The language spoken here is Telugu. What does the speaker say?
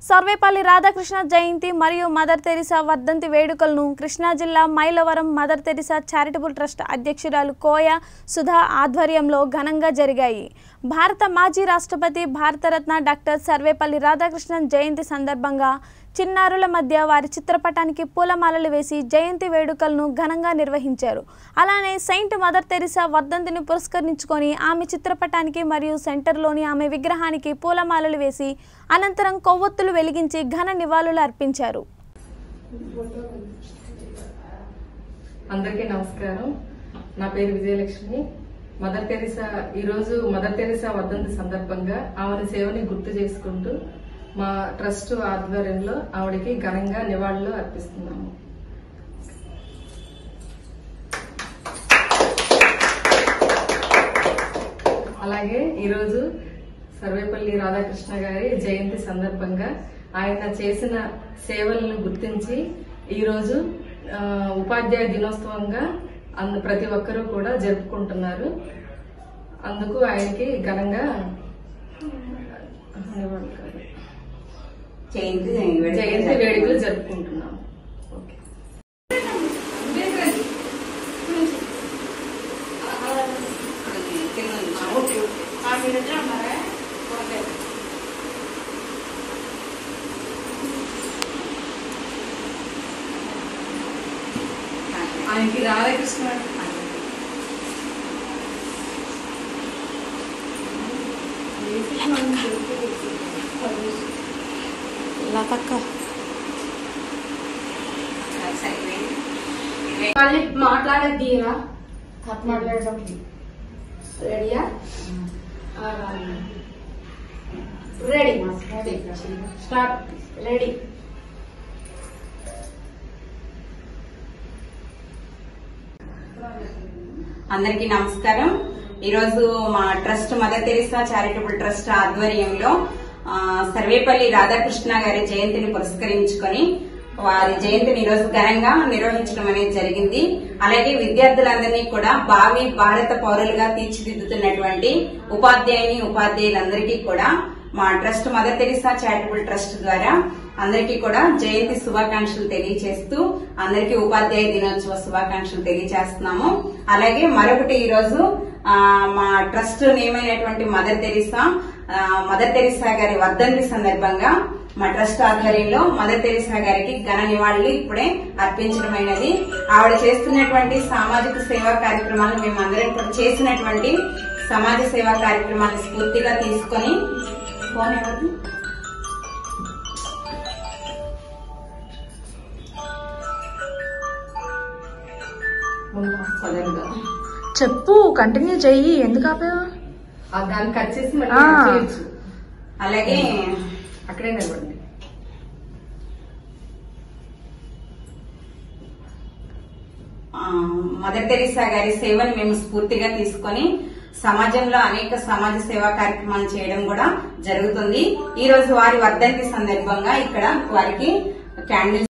సర్వేపల్లి రాధాకృష్ణ జయంతి మరియు మదర్ తెరిసా వర్ధంతి వేడుకలను కృష్ణా జిల్లా Mylavaram Mother Teresa charitable trust అధ్యక్షురాలు కోయ సుధా ఆధ్వర్యంలో ఘనంగా జరిగాయి భారత మాజీ రాష్ట్రపతి భారతరత్న డాక్టర్ సర్వేపల్లి రాధాకృష్ణన్ జయంతి సందర్భంగా చిన్నారుల మధ్య వారి చిత్రపటానికి పూలమాలలు వేసి జయంతి వేడుకలను ఘనంగా నిర్వహించారు అలానే సెయింట్ మదర్ తెరిసా వర్ధంతిని పురస్కరించుకొని ఆమె చిత్రపటానికి మరియు సెంటర్లోని ఆమె విగ్రహానికి పూలమాలలు వేసి అనంతరం కొవ్వొత్తులు వెలిగించి ఘన నివాళులు అర్పించారు అందరికీ నమస్కారం నా పేరు విజయలక్ష్మి మదర్ తెరిసా ఈరోజు మదర్ తెరిసా వర్ధంతి సందర్భంగా ఆమెని సేవని గుర్తు చేసుకుంటూ మా ట్రస్ట్ ఆధ్వర్యంలో ఆవిడకి ఘనంగా నివాళులు అర్పిస్తున్నాము అలాగే ఈరోజు సర్వేపల్లి రాధాకృష్ణ గారి జయంతి సందర్భంగా ఆయన చేసిన సేవలను గుర్తించి ఈరోజు ఆ, ఉపాధ్యాయ దినోత్సవంగా అందు ప్రతి ఒక్కరూ కూడా జరుపుకుంటున్నారు అందుకు ఆయనకి ఘనంగా నివాళులు కాదు. జయంతి జయంతి వేడుకలు జరుపుకుంటున్నాం ఓకే ఆయనకి రాధాకృష్ణ మళ్ళీ మాట్లాడేది తీరా కట్ మాట్లాడడం రెడీయా రెడీ స్టార్ట్ రెడీ అందరికీ నమస్కారం ఈరోజు మా trust Mother Teresa charitable trust ఆధ్వర్యంలో ఆ, సర్వేపల్లి రాధాకృష్ణ గారి జయంతిని పురస్కరించుకొని వారి జయంతిని ఈరోజు ఘనంగా నిర్వహించడం అనేది జరిగింది అలాగే విద్యార్థులందరినీ కూడా భావి భారత పౌరులుగా తీర్చిదిద్దుతున్నటువంటి ఉపాధ్యాయుని ఉపాధ్యాయులందరికీ కూడా మా trust Mother Teresa charitable trust ద్వారా అందరికీ కూడా జయంతి శుభాకాంక్షలు తెలియజేస్తూ అందరికీ ఉపాధ్యాయ దినోత్సవ శుభాకాంక్షలు తెలియజేస్తున్నాము అలాగే మరొకటి ఈ రోజు ఆ, మా ట్రస్ట్ నేమైనటువంటి మదర్ తెరిసా ఆ, మదర్ తెరిసా గారి వర్ధంతి సందర్భంగా మా ట్రస్ట్ ఆధ్వర్యంలో మదర్ తెరిసా గారికి ఘన నివాళులు ఇప్పుడే అర్పించడమైనది ఆవిడ చేస్తున్నటువంటి సామాజిక సేవా కార్యక్రమాలను మేమందరం కూడా చేసినటువంటి సమాజ సేవా కార్యక్రమాన్ని స్ఫూర్తిగా తీసుకొని ఫోన్ ఎవరిది? ముందు పదంగా చెప్పు కంటిన్యూ చెయ్యి ఎందుకు ఆపావు ఆ దాన్ని కట్ చేసి మళ్ళీ ఆ. చేయొచ్చు అలాగే అక్కడే నిలబడండి ఆ, మదర్ తెరీసా గారి సేవను మేము స్ఫూర్తిగా తీసుకొని సమాజంలో అనేక సమాజ సేవా కార్యక్రమాలు చేయడం కూడా జరుగుతుంది ఈ రోజు వారి వర్ధంతి సందర్భంగా ఇక్కడ వారికి క్యాండిల్